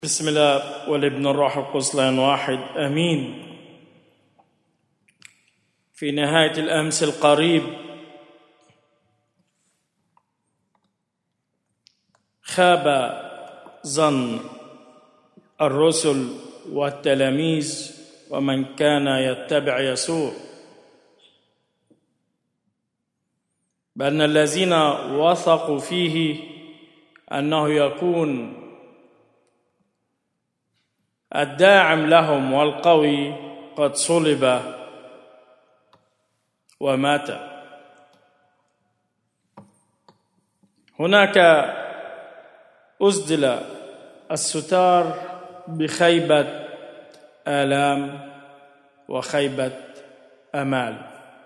بسم الله والابن الروح القدس لان واحد امين في نهايه الامس القريب خاب ظن الرسل والتلاميذ ومن كان يتبع يسوع بان الذين وثقوا فيه انه يكون الداعم لهم والقوي قد صلب ومات هناك أسدل الستار بخيبة آلام وخيبة أمال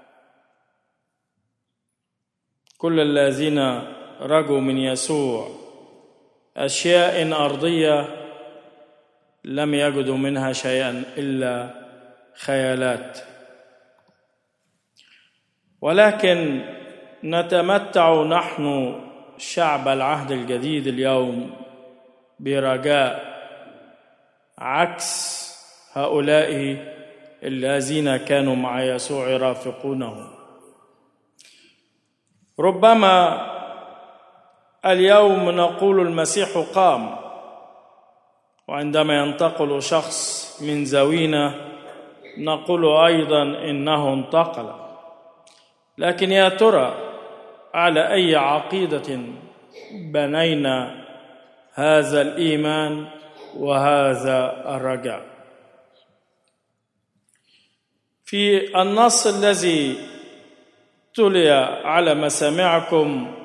كل الذين رجوا من يسوع أشياء أرضية لم يجدوا منها شيئا الا خيالات ولكن نتمتع نحن شعب العهد الجديد اليوم برجاء عكس هؤلاء الذين كانوا مع يسوع يرافقونه ربما اليوم نقول المسيح قام وعندما ينتقل شخص من زاوينا نقول ايضا انه انتقل لكن يا ترى على اي عقيده بنينا هذا الايمان وهذا الرجاء في النص الذي تلي على مسامعكم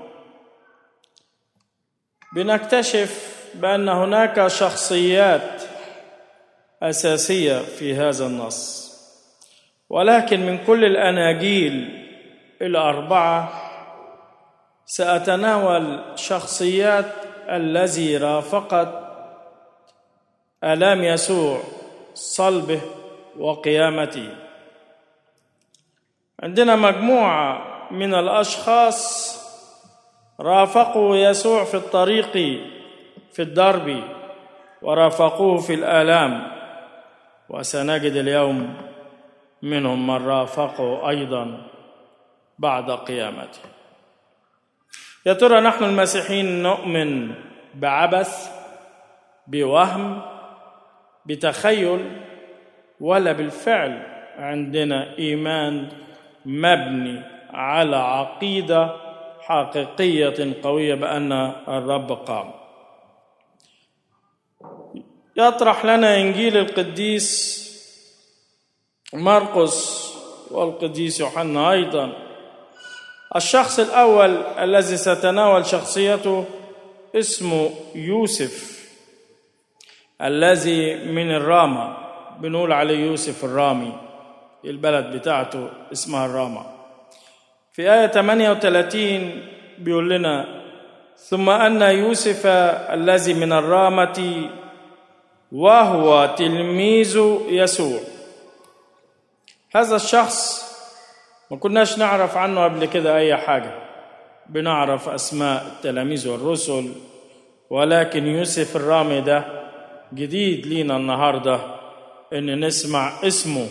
بنكتشف بان هناك شخصيات اساسيه في هذا النص ولكن من كل الاناجيل الاربعه ساتناول شخصيات الذي رافقت الام يسوع صلبه وقيامته عندنا مجموعه من الاشخاص رافقوا يسوع في الطريق في الدرب ورافقوه في الآلام وسنجد اليوم منهم من رافقوا أيضا بعد قيامته يا ترى نحن المسيحيين نؤمن بعبث بوهم بتخيل ولا بالفعل عندنا إيمان مبني على عقيدة حقيقية قوية بأن الرب قام يطرح لنا انجيل القديس مرقس والقديس يوحنا ايضا الشخص الاول الذي سيتناول شخصيته اسمه يوسف الذي من الرامة بنقول عليه يوسف الرامي البلد بتاعته اسمها الرامة في آية 38 بيقول لنا ثم أن يوسف الذي من الرامة وهو تلميذ يسوع هذا الشخص ما كناش نعرف عنه قبل كده اي حاجه بنعرف اسماء التلاميذ والرسل ولكن يوسف الرامي ده جديد لينا النهارده ان نسمع اسمه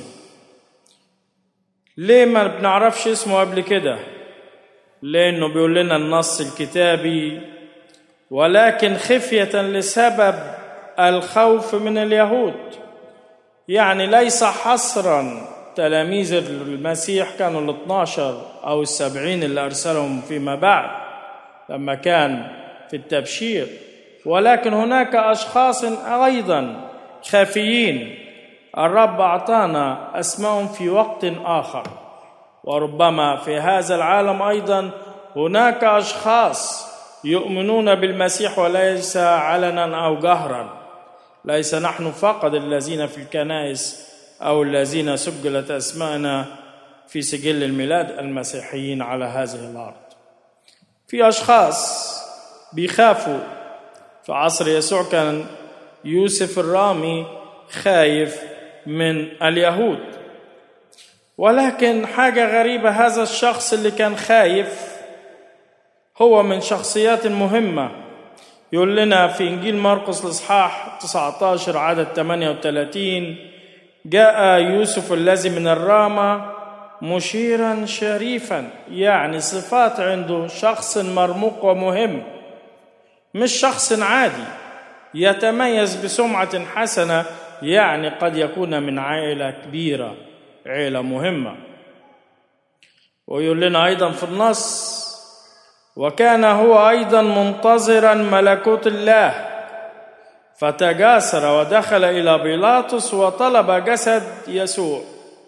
ليه ما بنعرفش اسمه قبل كده لانه بيقول لنا النص الكتابي ولكن خفيه لسبب الخوف من اليهود يعني ليس حصرا تلاميذ المسيح كانوا ال 12 أو السبعين اللي أرسلهم فيما بعد لما كان في التبشير ولكن هناك أشخاص أيضا خافيين الرب أعطانا أسماءهم في وقت آخر وربما في هذا العالم أيضا هناك أشخاص يؤمنون بالمسيح وليس علنا أو جهرا ليس نحن فقط الذين في الكنائس او الذين سجلت اسماءنا في سجل الميلاد المسيحيين على هذه الارض في اشخاص بيخافوا في عصر يسوع كان يوسف الرامي خايف من اليهود ولكن حاجه غريبه هذا الشخص اللي كان خايف هو من شخصيات مهمه يقول لنا في إنجيل مرقس الإصحاح 19 عدد 38 جاء يوسف الذي من الرامة مشيرا شريفا يعني صفات عنده شخص مرموق ومهم مش شخص عادي يتميز بسمعة حسنة يعني قد يكون من عائلة كبيرة عائلة مهمة ويقول لنا أيضا في النص وكان هو أيضا منتظرا ملكوت الله فتجاسر ودخل إلى بيلاطس وطلب جسد يسوع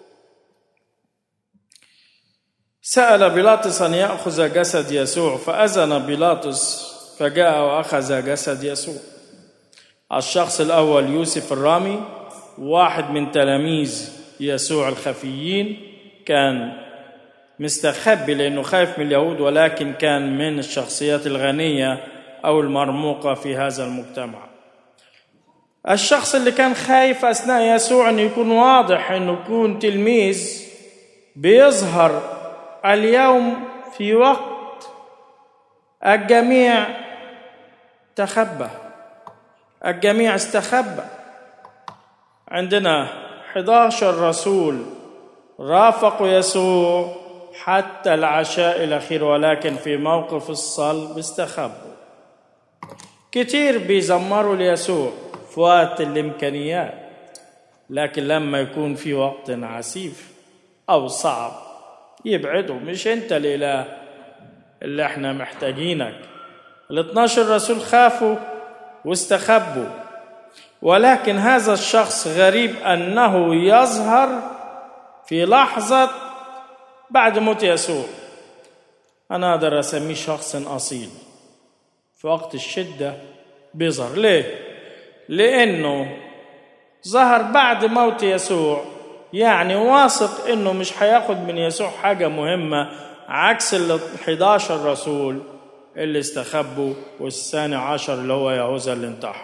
سأل بيلاطس أن يأخذ جسد يسوع فأذن بيلاطس فجاء وأخذ جسد يسوع الشخص الأول يوسف الرامي واحد من تلاميذ يسوع الخفيين كان مستخبي لأنه خايف من اليهود ولكن كان من الشخصيات الغنية أو المرموقة في هذا المجتمع الشخص اللي كان خايف أثناء يسوع أنه يكون واضح أنه يكون تلميذ بيظهر اليوم في وقت الجميع تخبى الجميع استخبى عندنا 11 رسول رافقوا يسوع حتى العشاء الأخير ولكن في موقف الصلب استخبوا كتير بيزمروا ليسوع في وقت الإمكانيات لكن لما يكون في وقت عسيف أو صعب يبعدوا مش أنت الإله اللي احنا محتاجينك ال 12 رسول خافوا واستخبوا ولكن هذا الشخص غريب أنه يظهر في لحظة بعد موت يسوع أنا أقدر أسميه شخص أصيل في وقت الشدة بيظهر ليه؟ لأنه ظهر بعد موت يسوع يعني واثق انه مش هياخد من يسوع حاجه مهمه عكس ال 11 رسول اللي استخبوا والثاني عشر اللي هو يهوذا اللي انتحر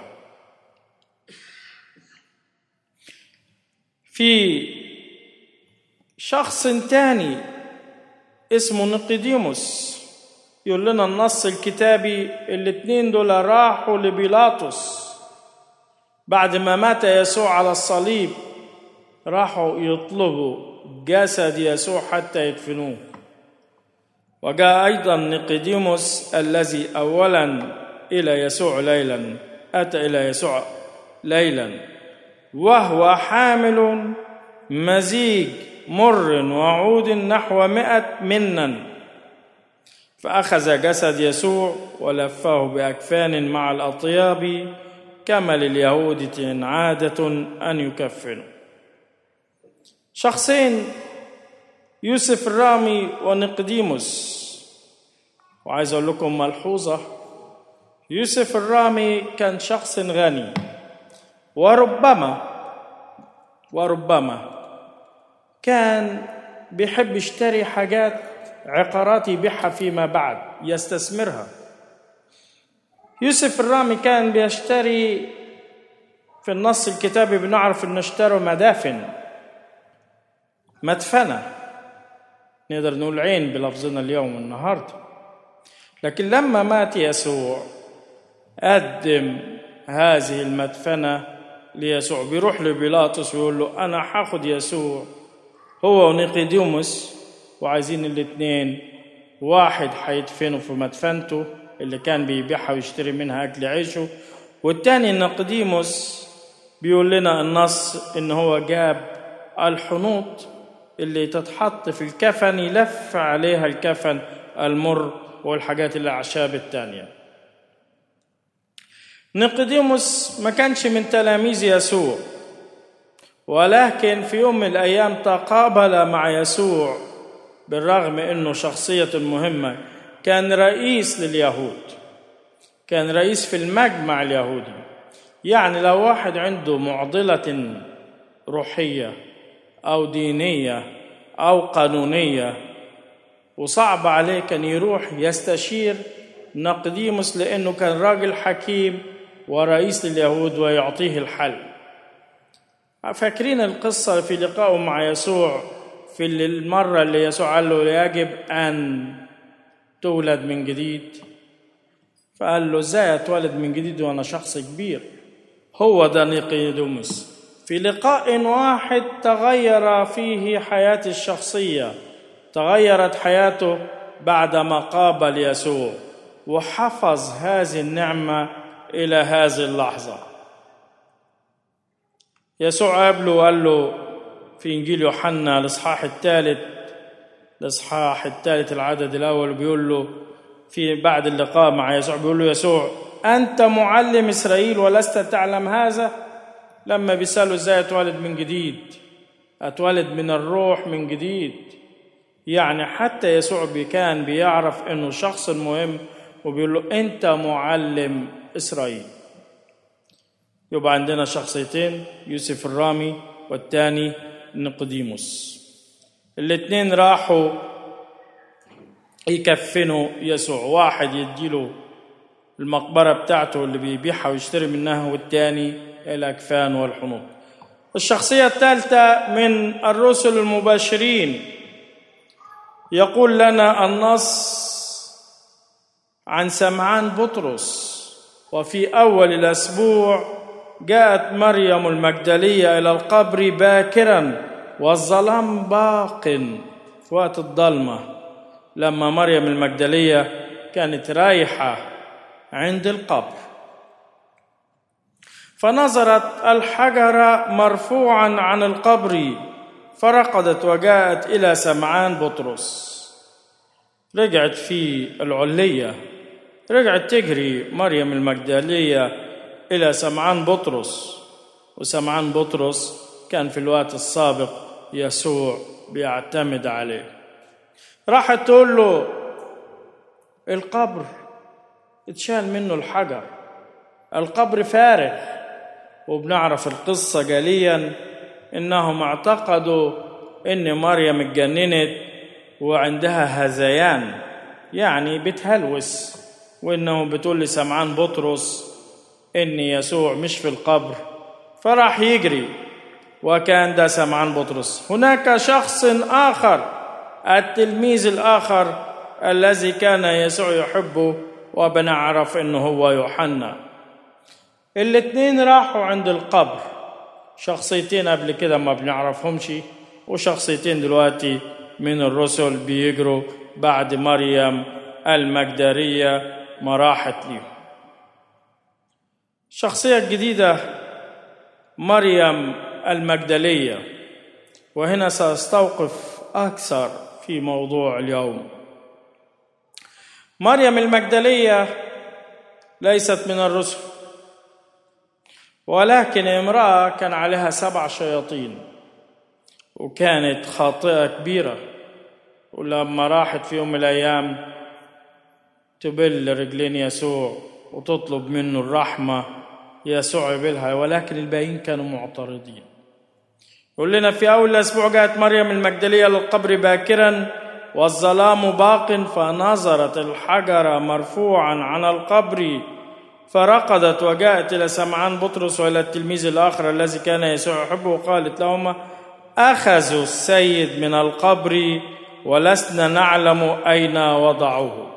في شخص تاني اسمه نقيديموس يقول لنا النص الكتابي الاتنين دول راحوا لبيلاطس بعد ما مات يسوع على الصليب راحوا يطلبوا جسد يسوع حتى يدفنوه وجاء أيضا نقيديموس الذي أولا إلى يسوع ليلا أتى إلى يسوع ليلا وهو حامل مزيج مر وعود نحو مئة منا فأخذ جسد يسوع ولفه بأكفان مع الأطياب كما لليهود عادة أن يكفنوا شخصين يوسف الرامي ونقديموس وعايز أقول لكم ملحوظة يوسف الرامي كان شخص غني وربما وربما كان بيحب يشتري حاجات عقارات يبيعها فيما بعد يستثمرها يوسف الرامي كان بيشتري في النص الكتابي بنعرف انه اشتروا مدافن مدفنة نقدر نقول عين بلفظنا اليوم النهارده لكن لما مات يسوع قدم هذه المدفنة ليسوع بيروح لبيلاطس ويقول له أنا هاخد يسوع هو ونيقيديموس وعايزين الاثنين واحد هيدفنه في مدفنته اللي كان بيبيعها ويشتري منها أكل عيشه والتاني نقديموس بيقول لنا النص إن هو جاب الحنوط اللي تتحط في الكفن يلف عليها الكفن المر والحاجات الأعشاب التانية نقديموس ما كانش من تلاميذ يسوع ولكن في يوم من الأيام تقابل مع يسوع بالرغم أنه شخصية مهمة كان رئيس لليهود كان رئيس في المجمع اليهودي يعني لو واحد عنده معضلة روحية أو دينية أو قانونية وصعب عليه كان يروح يستشير نقديموس لأنه كان راجل حكيم ورئيس لليهود ويعطيه الحل فاكرين القصة في لقائه مع يسوع في المرة اللي يسوع قال له يجب أن تولد من جديد فقال له ازاي اتولد من جديد وانا شخص كبير هو ده نيقيدوموس في لقاء واحد تغير فيه حياة الشخصية تغيرت حياته بعدما قابل يسوع وحفظ هذه النعمة إلى هذه اللحظة يسوع قابله وقال له في إنجيل يوحنا الإصحاح الثالث الإصحاح الثالث العدد الأول بيقول له في بعد اللقاء مع يسوع بيقول له يسوع أنت معلم إسرائيل ولست تعلم هذا لما بيسأله إزاي أتولد من جديد أتولد من الروح من جديد يعني حتى يسوع كان بيعرف إنه شخص مهم وبيقول له أنت معلم إسرائيل يبقى عندنا شخصيتين يوسف الرامي والثاني نقديموس الاثنين راحوا يكفنوا يسوع واحد يديله المقبرة بتاعته اللي بيبيعها ويشتري منها والتاني الأكفان والحنوط الشخصية الثالثة من الرسل المباشرين يقول لنا النص عن سمعان بطرس وفي أول الأسبوع جاءت مريم المجدلية إلى القبر باكرا والظلام باق في وقت الضلمة لما مريم المجدلية كانت رايحة عند القبر فنظرت الحجر مرفوعا عن القبر فرقدت وجاءت إلى سمعان بطرس رجعت في العلية رجعت تجري مريم المجدلية إلى سمعان بطرس وسمعان بطرس كان في الوقت السابق يسوع بيعتمد عليه راحت تقول له القبر اتشال منه الحجر القبر فارغ وبنعرف القصة جليا إنهم اعتقدوا إن مريم اتجننت وعندها هذيان يعني بتهلوس وإنه بتقول لسمعان بطرس إن يسوع مش في القبر فراح يجري وكان ده سمعان بطرس هناك شخص آخر التلميذ الآخر الذي كان يسوع يحبه وبنعرف إنه هو يوحنا الاثنين راحوا عند القبر شخصيتين قبل كده ما بنعرفهمش وشخصيتين دلوقتي من الرسل بيجروا بعد مريم المجدرية ما راحت ليهم الشخصية الجديدة مريم المجدلية وهنا سأستوقف أكثر في موضوع اليوم مريم المجدلية ليست من الرسل ولكن امرأة كان عليها سبع شياطين وكانت خاطئة كبيرة ولما راحت في يوم من الأيام تبل رجلين يسوع وتطلب منه الرحمة يسوع يبلها ولكن الباقيين كانوا معترضين يقول لنا في أول الأسبوع جاءت مريم المجدلية للقبر باكرا والظلام باق فنظرت الحجر مرفوعا عن القبر فرقدت وجاءت إلى سمعان بطرس وإلى التلميذ الآخر الذي كان يسوع يحبه وقالت لهما أخذوا السيد من القبر ولسنا نعلم أين وضعوه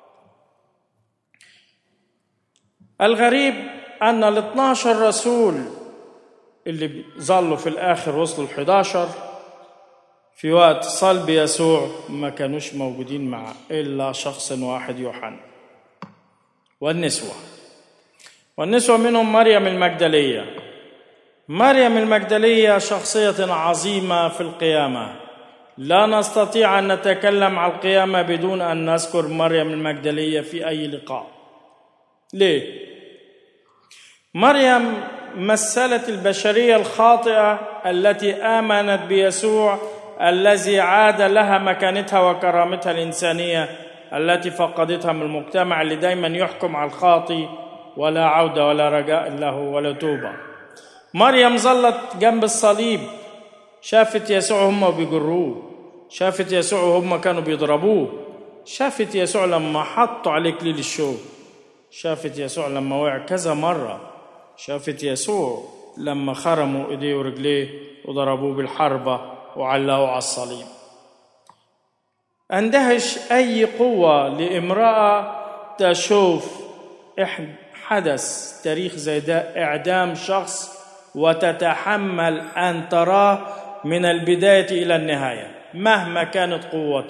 الغريب أن الاثناشر رسول اللي ظلوا في الآخر وصلوا الحداشر في وقت صلب يسوع ما كانوش موجودين معه إلا شخص واحد يوحنا والنسوة والنسوة منهم مريم المجدلية مريم المجدلية شخصية عظيمة في القيامة لا نستطيع أن نتكلم عن القيامة بدون أن نذكر مريم المجدلية في أي لقاء ليه؟ مريم مثلت البشرية الخاطئة التي آمنت بيسوع الذي عاد لها مكانتها وكرامتها الإنسانية التي فقدتها من المجتمع اللي دايما يحكم على الخاطي ولا عودة ولا رجاء له ولا توبة مريم ظلت جنب الصليب شافت يسوع هم بيجروه شافت يسوع هم كانوا بيضربوه شافت يسوع لما حطوا عليه كليل الشوك شافت يسوع لما وقع كذا مرة شافت يسوع لما خرموا ايديه ورجليه وضربوه بالحربة وعلقوا على الصليب اندهش اي قوة لامرأة تشوف حدث تاريخ زي ده إعدام شخص وتتحمل أن تراه من البداية إلى النهاية مهما كانت قوته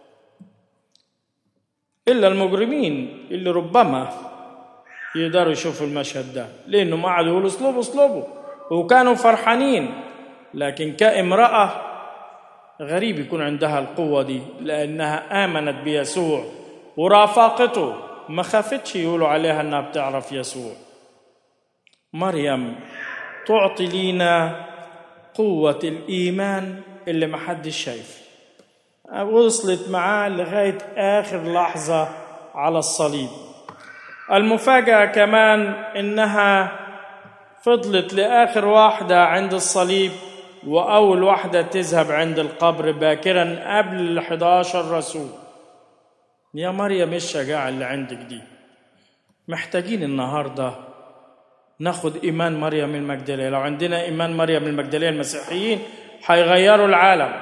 إلا المجرمين اللي ربما يقدروا يشوفوا المشهد ده لأنهم قعدوا يقولوا اصلبوا اصلبوا وكانوا فرحانين لكن كامرأة غريب يكون عندها القوة دي لأنها آمنت بيسوع ورافقته ما خافتش يقولوا عليها أنها بتعرف يسوع مريم تعطي لينا قوة الإيمان اللي محدش شايف وصلت معاه لغاية آخر لحظة على الصليب المفاجأة كمان إنها فضلت لآخر واحدة عند الصليب وأول واحدة تذهب عند القبر باكرا قبل ال 11 رسول يا مريم إيه الشجاعة اللي عندك دي محتاجين النهارده ناخد ايمان مريم المجدليه لو عندنا ايمان مريم المجدليه المسيحيين هيغيروا العالم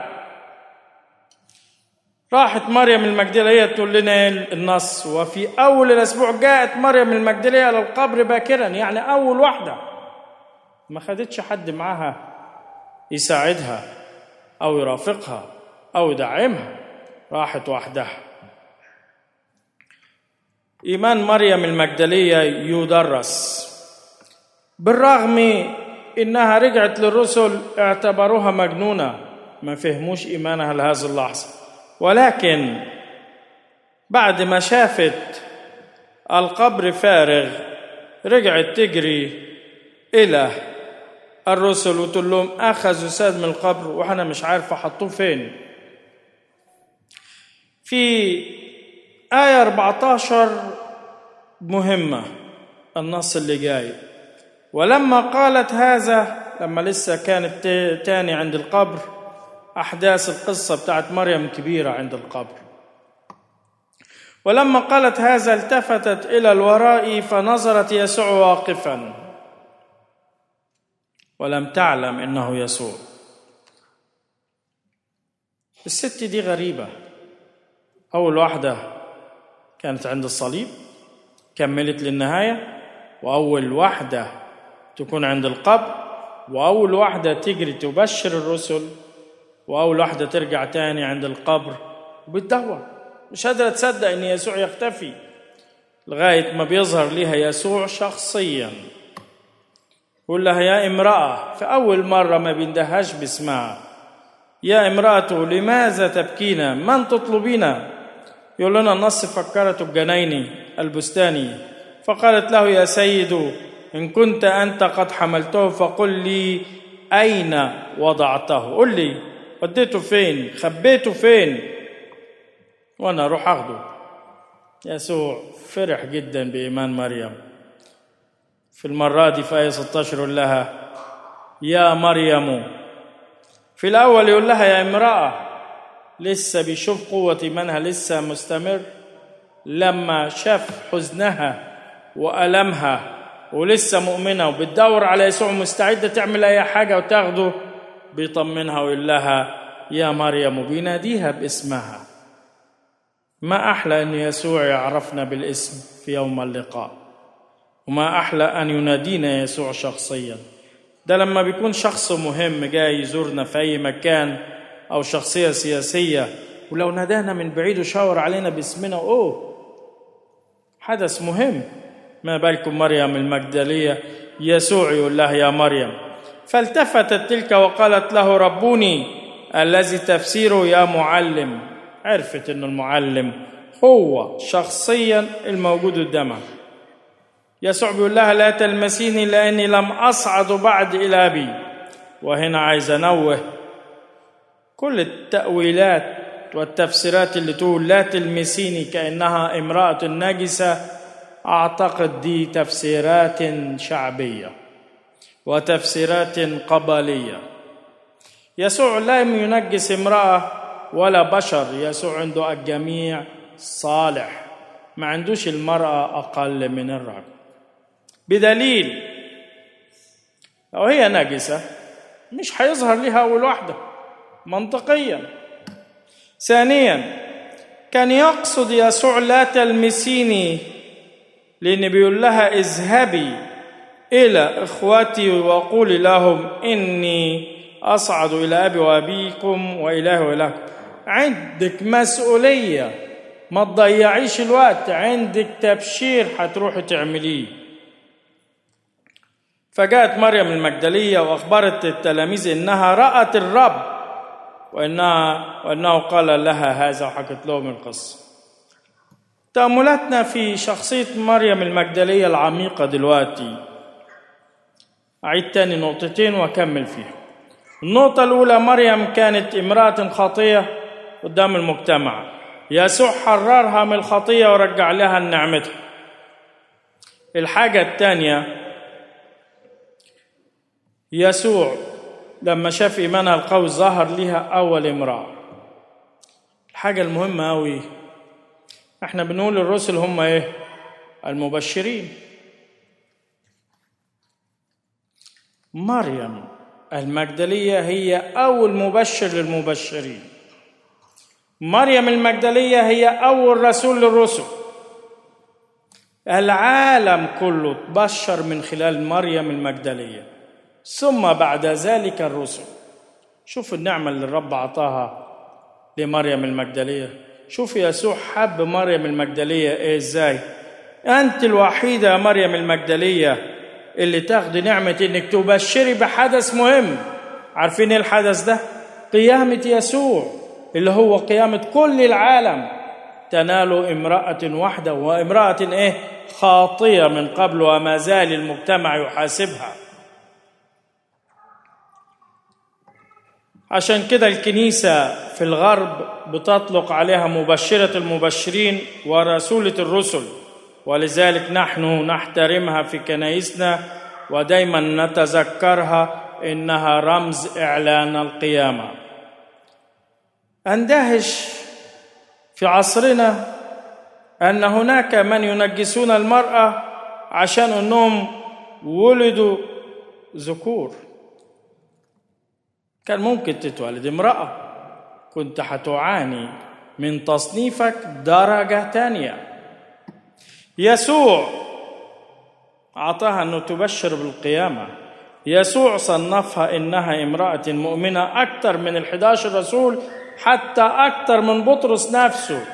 راحت مريم المجدليه تقول لنا النص وفي اول الاسبوع جاءت مريم المجدليه الى القبر باكرا يعني اول واحده ما خدتش حد معاها يساعدها او يرافقها او يدعمها راحت وحدها ايمان مريم المجدليه يدرس بالرغم انها رجعت للرسل اعتبروها مجنونه ما فهموش ايمانها لهذه اللحظه ولكن بعد ما شافت القبر فارغ رجعت تجري الى الرسل وتقول لهم اخذوا ساد من القبر وانا مش عارفه حطوه فين في آية 14 مهمة النص اللي جاي ولما قالت هذا لما لسه كانت تاني عند القبر أحداث القصة بتاعت مريم كبيرة عند القبر ولما قالت هذا التفتت إلى الوراء فنظرت يسوع واقفا ولم تعلم إنه يسوع الست دي غريبة أول واحدة كانت عند الصليب كملت للنهاية وأول واحدة تكون عند القبر وأول واحدة تجري تبشر الرسل وأول واحدة ترجع تاني عند القبر وبتدور مش قادرة تصدق إن يسوع يختفي لغاية ما بيظهر لها يسوع شخصيا يقول لها يا امرأة في أول مرة ما بيندهاش باسمها يا امرأة لماذا تبكين من تطلبين يقول لنا النص فكرته بجنيني البستاني فقالت له يا سيد إن كنت أنت قد حملته فقل لي أين وضعته قل لي وديته فين خبيته فين وأنا أروح أخده يسوع فرح جدا بإيمان مريم في المرة دي في آية 16 يقول لها يا مريم في الأول يقول لها يا امرأة لسه بيشوف قوة إيمانها لسه مستمر لما شاف حزنها وألمها ولسه مؤمنة وبتدور على يسوع مستعدة تعمل أي حاجة وتاخده بيطمنها ويقول لها يا مريم وبيناديها باسمها ما أحلى أن يسوع يعرفنا بالاسم في يوم اللقاء وما أحلى أن ينادينا يسوع شخصيا ده لما بيكون شخص مهم جاي يزورنا في أي مكان أو شخصية سياسية ولو نادانا من بعيد وشاور علينا باسمنا أوه حدث مهم ما بالكم مريم المجدلية يسوع يقول لها يا مريم فالتفتت تلك وقالت له ربوني الذي تفسيره يا معلم عرفت أن المعلم هو شخصيا الموجود قدامها يسوع بيقول لها لا تلمسيني لاني لم اصعد بعد الى ابي وهنا عايز انوه كل التاويلات والتفسيرات اللي تقول لا تلمسيني كانها امراه نجسه اعتقد دي تفسيرات شعبيه وتفسيرات قبليه يسوع لم ينجس امراه ولا بشر يسوع عنده الجميع صالح ما عندوش المراه اقل من الرجل بدليل لو هي نجسة مش هيظهر لها أول واحدة منطقيا ثانيا كان يقصد يسوع لا تلمسيني لأن بيقول لها اذهبي إلى إخوتي وقولي لهم إني أصعد إلى أبي وأبيكم وإله وإلهكم عندك مسؤولية ما تضيعيش الوقت عندك تبشير هتروحي تعمليه فجاءت مريم المجدلية وأخبرت التلاميذ إنها رأت الرب وإنها وإنه قال لها هذا وحكت لهم القصة تأملاتنا في شخصية مريم المجدلية العميقة دلوقتي أعيد تاني نقطتين وأكمل فيها النقطة الأولى مريم كانت امرأة خاطية قدام المجتمع يسوع حررها من الخطية ورجع لها نعمتها الحاجة الثانية يسوع لما شاف إيمانها القوي ظهر لها أول امرأة الحاجة المهمة أوي احنا بنقول الرسل هم ايه المبشرين مريم المجدلية هي أول مبشر للمبشرين مريم المجدلية هي أول رسول للرسل العالم كله تبشر من خلال مريم المجدلية ثم بعد ذلك الرسل شوف النعمة اللي الرب عطاها لمريم المجدلية شوف يسوع حب مريم المجدلية ايه ازاي انت الوحيدة يا مريم المجدلية اللي تاخدي نعمة انك تبشري بحدث مهم عارفين ايه الحدث ده قيامة يسوع اللي هو قيامة كل العالم تنال امرأة واحدة وامرأة ايه خاطية من قبل وما زال المجتمع يحاسبها عشان كده الكنيسة في الغرب بتطلق عليها مبشرة المبشرين ورسولة الرسل ولذلك نحن نحترمها في كنايسنا ودايما نتذكرها إنها رمز إعلان القيامة أندهش في عصرنا أن هناك من ينجسون المرأة عشان أنهم ولدوا ذكور كان ممكن تتولد امرأة كنت هتعاني من تصنيفك درجة تانية يسوع أعطاها أنه تبشر بالقيامة يسوع صنفها إنها امرأة مؤمنة أكثر من الحداش رسول حتى أكثر من بطرس نفسه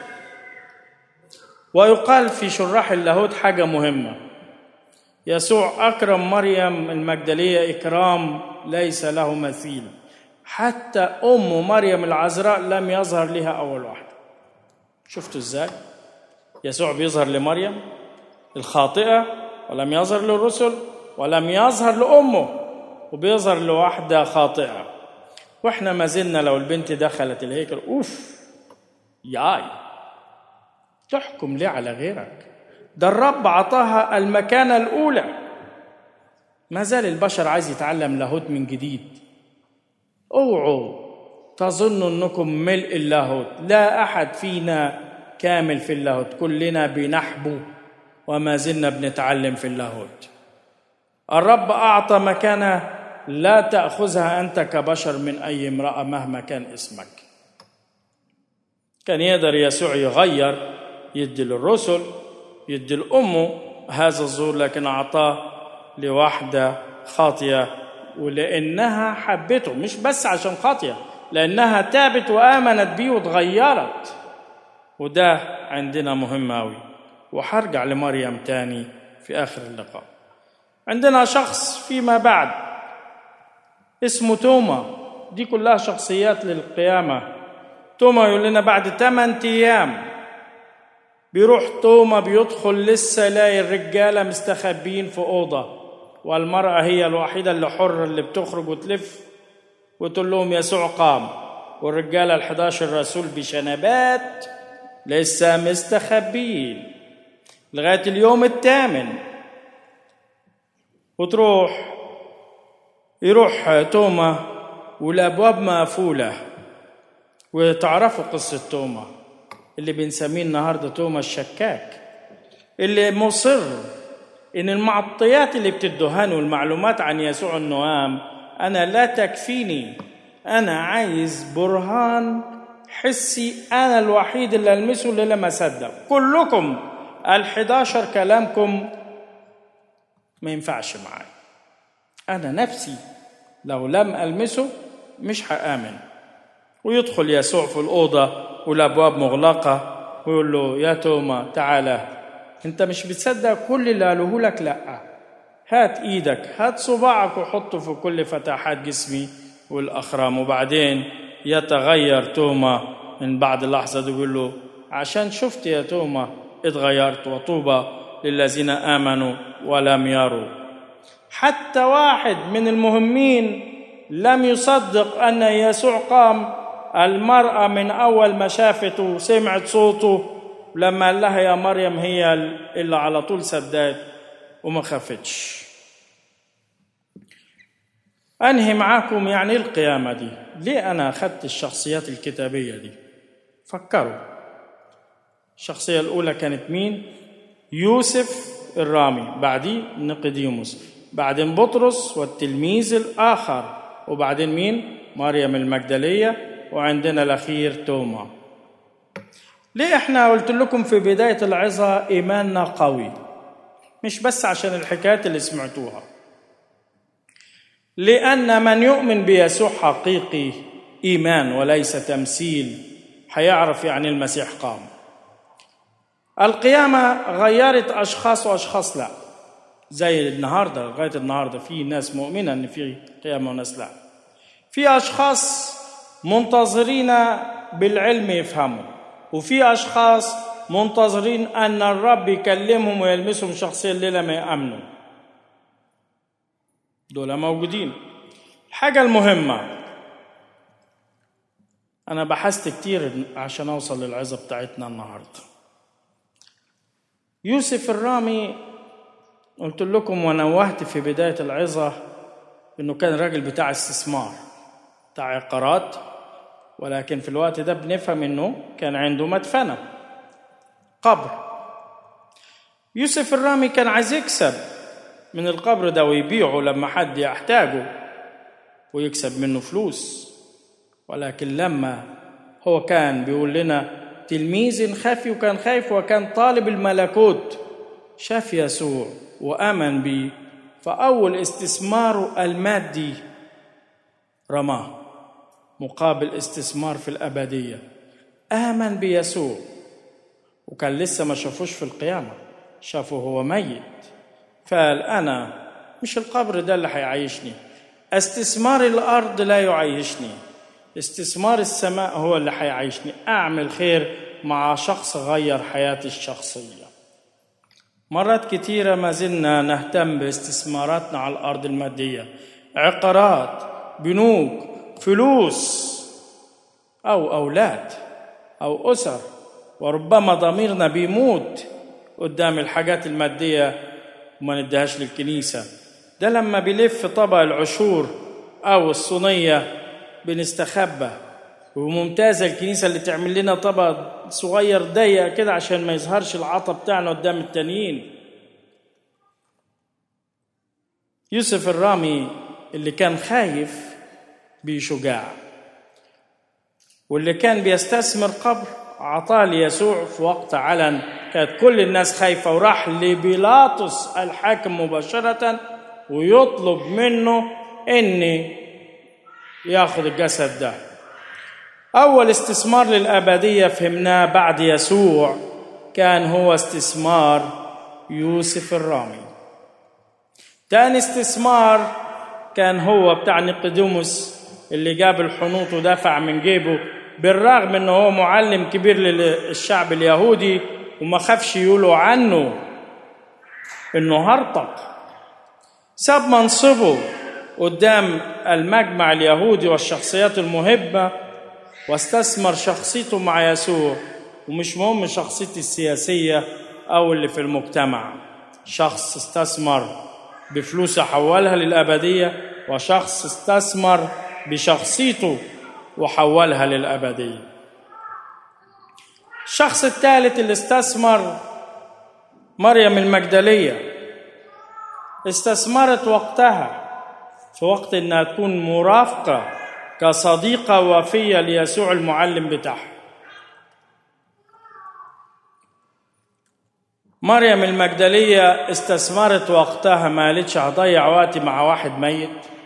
ويقال في شراح اللاهوت حاجة مهمة يسوع أكرم مريم المجدلية إكرام ليس له مثيل حتى أم مريم العذراء لم يظهر لها أول واحدة شفتوا إزاي يسوع بيظهر لمريم الخاطئة ولم يظهر للرسل ولم يظهر لأمه وبيظهر لواحدة خاطئة واحنا ما زلنا لو البنت دخلت الهيكل اوف ياي تحكم ليه على غيرك ده الرب عطاها المكانة الأولى ما زال البشر عايز يتعلم لاهوت من جديد اوعوا تظنوا انكم ملء اللاهوت لا احد فينا كامل في اللاهوت كلنا بنحبو وما زلنا بنتعلم في اللاهوت الرب اعطى مكانه لا تاخذها انت كبشر من اي امراه مهما كان اسمك كان يقدر يسوع يغير يدي للرسل يدي لامه هذا الظهور لكن اعطاه لواحده خاطيه ولانها حبته مش بس عشان خاطيه لانها تابت وامنت بيه وتغيرت وده عندنا مهم قوي وهرجع لمريم تاني في اخر اللقاء عندنا شخص فيما بعد اسمه توما دي كلها شخصيات للقيامه توما يقول لنا بعد 8 ايام بيروح توما بيدخل لسه يلاقي الرجاله مستخبيين في اوضه والمرأة هي الوحيدة اللي حرة اللي بتخرج وتلف وتقول لهم يسوع قام والرجالة الحداشر رسول بشنبات لسه مستخبيين لغاية اليوم الثامن وتروح يروح توما والأبواب مقفولة وتعرفوا قصة توما اللي بنسميه النهارده توما الشكاك اللي مصر ان المعطيات اللي بتدهن والمعلومات عن يسوع النوام انا لا تكفيني انا عايز برهان حسي انا الوحيد اللي المسه اللي لما اصدق كلكم الحداشر كلامكم ما ينفعش معايا أنا نفسي لو لم ألمسه مش هآمن ويدخل يسوع في الأوضة والأبواب مغلقة ويقول له يا توما تعالى أنت مش بتصدق كل اللي قالوه لك لأ هات إيدك هات صباعك وحطه في كل فتحات جسمي والأخرام وبعدين يتغير توما من بعد لحظة يقول له عشان شفت يا توما اتغيرت وطوبى للذين آمنوا ولم يروا حتى واحد من المهمين لم يصدق أن يسوع قام المرأة من أول ما شافته وسمعت صوته لما قال لها يا مريم هي اللي على طول صدقت وما خافتش أنهي معاكم يعني القيامة دي ليه أنا أخذت الشخصيات الكتابية دي فكروا الشخصية الأولى كانت مين يوسف الرامي بعديه نقديموس بعدين بطرس والتلميذ الآخر وبعدين مين مريم المجدلية وعندنا الأخير توما ليه احنا قلت لكم في بداية العظة إيماننا قوي مش بس عشان الحكايات اللي سمعتوها لأن من يؤمن بيسوع حقيقي إيمان وليس تمثيل هيعرف يعني المسيح قام القيامة غيرت أشخاص وأشخاص لا زي النهاردة لغاية النهاردة في ناس مؤمنة إن في قيامة وناس لا في أشخاص منتظرين بالعلم يفهموا وفي أشخاص منتظرين أن الرب يكلمهم ويلمسهم شخصيا الليلة ما يأمنوا دول موجودين الحاجة المهمة أنا بحثت كتير عشان أوصل للعظة بتاعتنا النهاردة يوسف الرامي قلت لكم ونوهت في بداية العظة إنه كان راجل بتاع استثمار بتاع عقارات ولكن في الوقت ده بنفهم إنه كان عنده مدفنة قبر يوسف الرامي كان عايز يكسب من القبر ده ويبيعه لما حد يحتاجه ويكسب منه فلوس ولكن لما هو كان بيقول لنا تلميذ خافي وكان خايف وكان طالب الملكوت شاف يسوع وآمن بيه فأول استثماره المادي رماه مقابل استثمار في الأبدية آمن بيسوع وكان لسه ما شافوش في القيامة شافه هو ميت فقال أنا مش القبر ده اللي هيعيشني استثمار الأرض لا يعيشني استثمار السماء هو اللي هيعيشني أعمل خير مع شخص غير حياتي الشخصية مرات كتيرة ما زلنا نهتم باستثماراتنا على الأرض المادية عقارات بنوك فلوس أو أولاد أو أسر وربما ضميرنا بيموت قدام الحاجات المادية وما نديهاش للكنيسة ده لما بيلف طبق العشور أو الصينية بنستخبى وممتازة الكنيسة اللي تعمل لنا طبق صغير ضيق كده عشان ما يظهرش العطا بتاعنا قدام التانيين يوسف الرامي اللي كان خايف بشجاع واللي كان بيستثمر قبر عطاه ليسوع في وقت علن كانت كل الناس خايفة وراح لبيلاطس الحاكم مباشرة ويطلب منه إن ياخذ الجسد ده أول استثمار للأبدية فهمناه بعد يسوع كان هو استثمار يوسف الرامي تاني استثمار كان هو بتاع نيقوديموس اللي جاب الحنوط ودفع من جيبه بالرغم انه هو معلم كبير للشعب اليهودي وما خافش يقولوا عنه انه هرطق ساب منصبه قدام المجمع اليهودي والشخصيات المهمة واستثمر شخصيته مع يسوع ومش مهم شخصيتي السياسية أو اللي في المجتمع شخص استثمر بفلوسه حولها للأبدية وشخص استثمر بشخصيته وحولها للأبدية الشخص الثالث اللي استثمر مريم المجدلية استثمرت وقتها في وقت انها تكون مرافقة كصديقة وفية ليسوع المعلم بتاعها مريم المجدلية استثمرت وقتها ما قالتش هضيع وقتي مع واحد ميت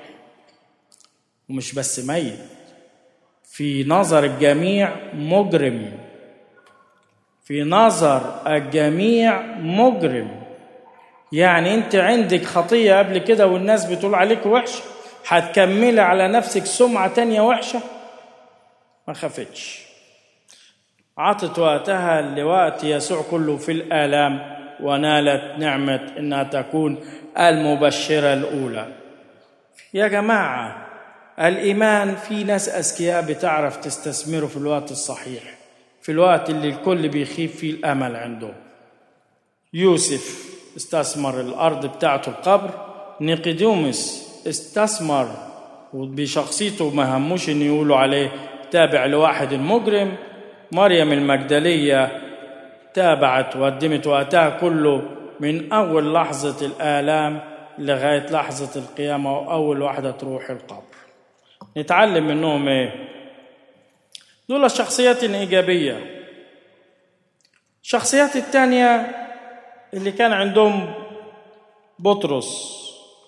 ومش بس ميت في نظر الجميع مجرم في نظر الجميع مجرم يعني انت عندك خطية قبل كده والناس بتقول عليك وحش هتكملي على نفسك سمعة تانية وحشة ما خفتش عطت وقتها لوقت يسوع كله في الآلام ونالت نعمة إنها تكون المبشرة الأولى يا جماعة الإيمان في ناس أذكياء بتعرف تستثمره في الوقت الصحيح في الوقت اللي الكل بيخيب فيه الأمل عنده يوسف استثمر الأرض بتاعته القبر نيقيديموس استثمر وبشخصيته ما هموش إن يقولوا عليه تابع لواحد مجرم مريم المجدلية تابعت وقدمت وقتها كله من أول لحظة الآلام لغاية لحظة القيامة وأول واحدة تروح القبر نتعلم منهم إيه دول الشخصيات الإيجابية الشخصيات التانية اللي كان عندهم بطرس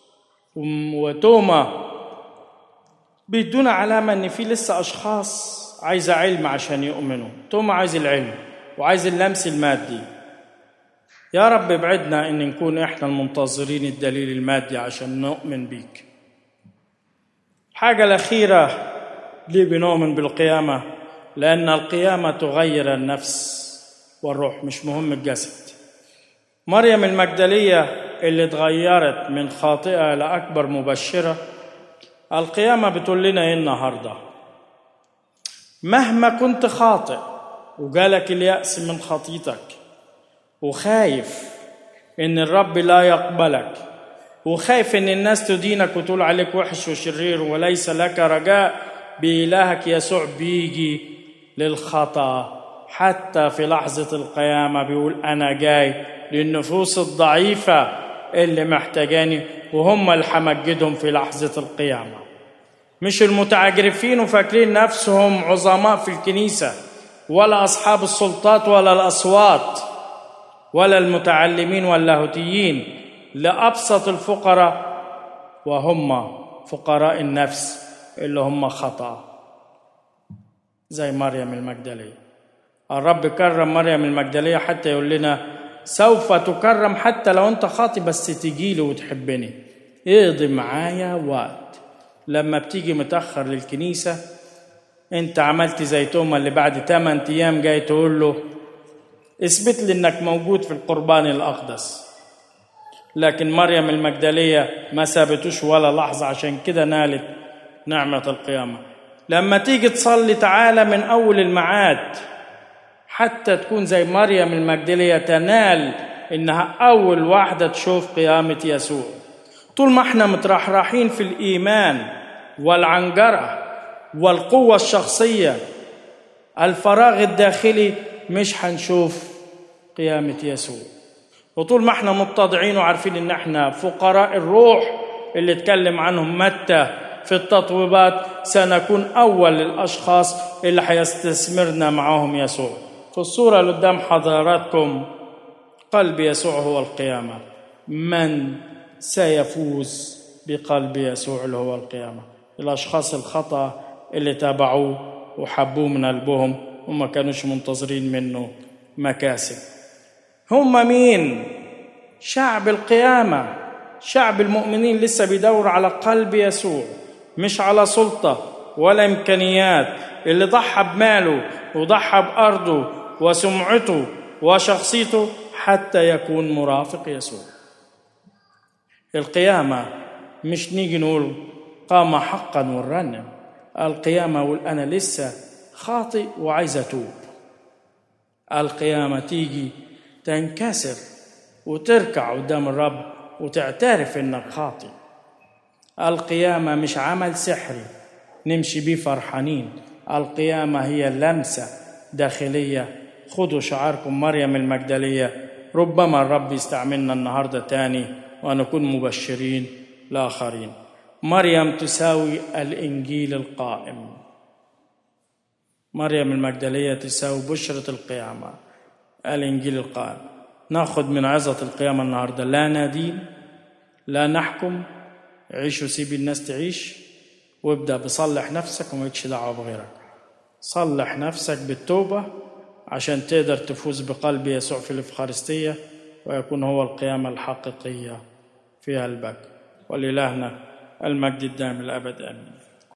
وتوما بيدونا علامة إن في لسه أشخاص عايزة علم عشان يؤمنوا توما عايز العلم وعايز اللمس المادي يا رب ابعدنا ان نكون احنا المنتظرين الدليل المادي عشان نؤمن بيك الحاجة الأخيرة ليه بنؤمن بالقيامة لأن القيامة تغير النفس والروح مش مهم الجسد مريم المجدلية اللي اتغيرت من خاطئة لأكبر مبشرة القيامة بتقول لنا إيه النهارده مهما كنت خاطئ وجالك اليأس من خطيتك وخايف إن الرب لا يقبلك وخايف إن الناس تدينك وتقول عليك وحش وشرير وليس لك رجاء بإلهك يسوع بيجي للخطأ حتى في لحظة القيامة بيقول أنا جاي للنفوس الضعيفة اللي محتاجاني وهم اللي همجدهم في لحظة القيامة مش المتعجرفين وفاكرين نفسهم عظماء في الكنيسة ولا أصحاب السلطات ولا الأصوات ولا المتعلمين واللاهوتيين لأبسط الفقراء وهم فقراء النفس اللي هم خطأ زي مريم المجدلية الرب كرم مريم المجدلية حتى يقول لنا سوف تكرم حتى لو انت خاطي بس تجيلي وتحبني اقضي معايا وقت لما بتيجي متأخر للكنيسة انت عملت زي توما اللي بعد 8 ايام جاي تقول له اثبت لي انك موجود في القربان الاقدس لكن مريم المجدلية ما سابتوش ولا لحظة عشان كده نالت نعمة القيامة لما تيجي تصلي تعالى من أول المعاد حتى تكون زي مريم المجدلية تنال إنها أول واحدة تشوف قيامة يسوع طول ما احنا مترحرحين في الإيمان والعنجرة والقوة الشخصية الفراغ الداخلي مش هنشوف قيامة يسوع وطول ما احنا متضعين وعارفين ان احنا فقراء الروح اللي اتكلم عنهم متى في التطويبات سنكون اول الاشخاص اللي هيستثمرنا معاهم يسوع في الصورة اللي قدام حضراتكم قلب يسوع هو القيامة من سيفوز بقلب يسوع اللي هو القيامة الأشخاص الخطأ اللي تابعوه وحبوه من قلبهم وما كانوش منتظرين منه مكاسب هم مين شعب القيامة شعب المؤمنين لسه بيدور على قلب يسوع مش على سلطة ولا إمكانيات اللي ضحى بماله وضحى بأرضه وسمعته وشخصيته حتى يكون مرافق يسوع القيامة مش نيجي نقول قام حقا ونرنم القيامة أقول أنا لسه خاطئ وعايز أتوب القيامة تيجي تنكسر وتركع قدام الرب وتعترف انك خاطئ القيامة مش عمل سحري نمشي بيه فرحانين القيامة هي لمسة داخلية خدوا شعاركم مريم المجدلية ربما الرب يستعملنا النهاردة تاني ونكون مبشرين لآخرين مريم تساوي الإنجيل القائم مريم المجدلية تساوي بشرة القيامة الإنجيل القائم ناخذ من عظة القيامة النهاردة لا ندين لا نحكم عيش وسيب الناس تعيش وابدأ بصلح نفسك وما يكش دعوة بغيرك صلح نفسك بالتوبة عشان تقدر تفوز بقلب يسوع في الإفخارستية ويكون هو القيامة الحقيقية في قلبك ولإلهنا المجد الدائم الأبد آمين